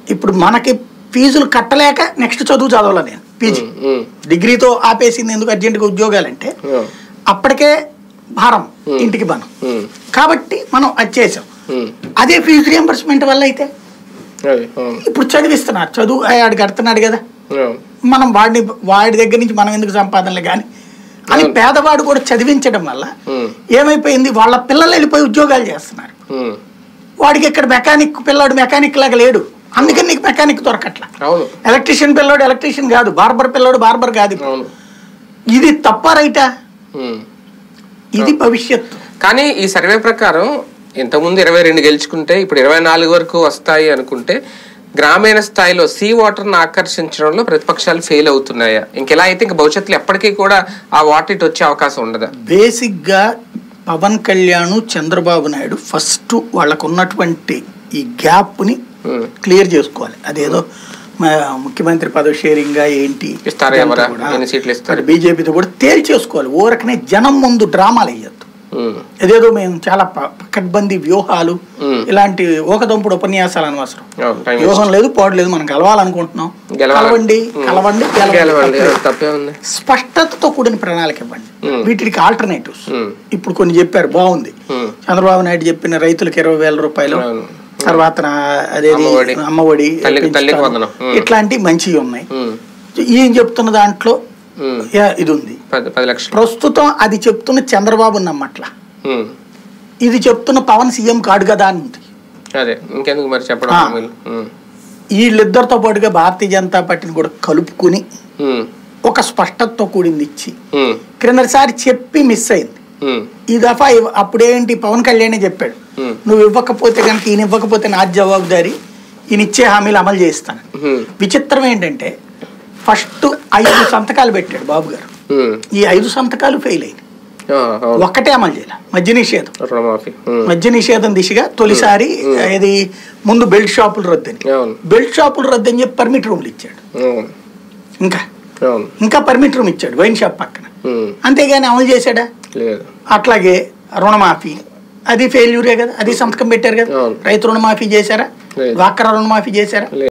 ఇప్పుడు మనకి ఫీజులు కట్టలేక నెక్స్ట్ చదువు చదవాలి నేను పీజీ ఉమ్, డిగ్రీతో ఆపేసింది ఎందుకు అర్జెంటుగా ఉద్యోగాలంటే ఉమ్, అప్పటికే భారం ఇంటికి బలం ఉమ్, కాబట్టి మనం అది చేసాం ఉమ్, అదే ఫీజు రియంబర్స్మెంట్ వల్ల అయితే అది, ఉమ్, ఇప్పుడు చదివిస్తున్నారు చదువు ఆడు కడుతున్నాడు కదా ఉమ్, మనం వాడిని వాడి దగ్గర నుంచి మనం ఎందుకు సంపాదనలు కానీ అని పేదవాడు కూడా చదివించడం వల్ల ఉమ్, ఏమైపోయింది వాళ్ళ పిల్లలు వెళ్ళిపోయి ఉద్యోగాలు చేస్తున్నారు ఉమ్, వాడికి ఇక్కడ మెకానిక్ పిల్లాడు మెకానిక్ లాగా లేడు అందుకని నీకు మెకానిక్ దొరకట్లా అవును ఎలక్ట్రీషియన్ పిల్లోడు ఎలక్ట్రీషియన్ కాదు బార్బర్ పిల్లోడు బార్బర్ కాదు ఇప్పుడు. అవును ఇది తప్ప రైటా ఉమ్. ఇది భవిష్యత్తు కానీ ఈ సర్వే ప్రకారం ఇంతకుముందు ఇరవై రెండు గెలుచుకుంటే ఇప్పుడు ఇరవై నాలుగు వరకు వస్తాయి అనుకుంటే గ్రామీణ స్థాయిలో సీ వాటర్ను ఆకర్షించడంలో ప్రతిపక్షాలు ఫెయిల్ అవుతున్నాయా ఇంకెలా అయితే ఇంక భవిష్యత్తులో ఎప్పటికీ కూడా ఆ వాటర్ ఇటు వచ్చే అవకాశం ఉండదా బేసిక్గా పవన్ కళ్యాణ్ చంద్రబాబు నాయుడు ఫస్ట్ వాళ్ళకు ఉన్నటువంటి ఈ గ్యాప్ని ఉమ్, క్లియర్ చేసుకోవాలి అదేదో మా ముఖ్యమంత్రి పదవి షేరింగ్ ఏంటి ఇస్తారా ఎవరా? ఎన్ని సీట్లు ఇస్తారు? బీజేపీతో కూడా తేల్చేసుకోవాలి ఊరకనే జనం ముందు డ్రామాలు వేయద్దు ఉమ్, అదేదో మేము చాలా ప- పకడ్బందీ వ్యూహాలు ఉమ్. ఇలాంటి ఒకదంపుడు ఉపన్యాసాలు అనవసరం అవును, time వ్యూహం లేదు పోవడం లేదు మనం గెలవాలనుకుంటున్నాం గెలవాలి. కలవండి ఉమ్. కలవండి గెలవండి గెలవండి అది తప్పే ఉంది స్పష్టతతో కూడిన ప్రణాళిక ఇవ్వండి ఉమ్. వీటికి ఆల్టర్నేటివ్స్ ఉమ్, ఇప్పుడు కొన్ని చెప్పారు బాగుంది ఉమ్, చంద్రబాబు నాయుడు చెప్పిన రైతులకు ఇరవై వేల రూపాయలు అవును. తర్వాత నా- అదేది అమ్మఒడి. అమ్మఒడి తల్లికి- పెంచుతాను. తల్లికి వందనం. ఉమ్. ఇట్లాంటివి మంచివి ఉన్నాయి ఉమ్, ఈయన చెప్తున్న దాంట్లో ఉమ్. యా- ఇది ఉంది పది పది లక్షలు ప్రస్తుతం అది చెప్తున్న చంద్రబాబు నమ్మట్ల ఉమ్, ఇది చెప్తున్న పవన్ సీఎం కాడు కదా అని ఉంది అదే ఇంకెందుకు మరి చెప్పడం ఆ. హామీలు? ఉమ్, వీళ్ళిద్దరితో పాటుగా భారతీయ జనతా పార్టీని కూడా కలుపుకుని ఉమ్, ఒక స్పష్టతతో కూడింది ఇచ్చి ఉమ్, క్రిందసారి చెప్పి మిస్ అయింది ఉమ్, ఈ దఫా ఇవ్- అప్పుడేంటి పవన్ కళ్యాణే చెప్పాడు ఉమ్, నువ్వు ఇవ్వకపోతే కనుక ఈయన ఇవ్వకపోతే నా జవాబుదారి ఈయన ఇచ్చే హామీలు అమలు చేస్తాను ఉమ్, విచిత్రం ఏంటంటే ఫస్ట్ ఐదు సంతకాలు పెట్టాడు బాబు గారు ఉమ్. ఈ ఐదు సంతకాలు ఫెయిల్ అయినాయి ఆ, అవును ఒక్కటే అమలు చేయాలి మద్య నిషేధం రుణమాఫీ ఉమ్, మద్య నిషేధం దిశగా తొలిసారి ఇది ముందు బెల్ట్ షాపులు రద్దని అవును బెల్ట్ షాపులు రద్దని చెప్పి పర్మిట్ రూమ్లు ఇచ్చాడు అవును ఇంకా అవును ఇంకా పర్మిట్ రూమ్ ఇచ్చాడు వైన్ షాప్ పక్కన ఉమ్, అంతేగాని అమలు చేశాడా లేదు అట్లాగే రుణమాఫీ అది ఫెయిల్యూరే కదా అది సంతకం పెట్టారు కదా అవును. రైతు రుణమాఫీ చేశారా లేదు. వాకర రుణమాఫీ చేశారా లేదు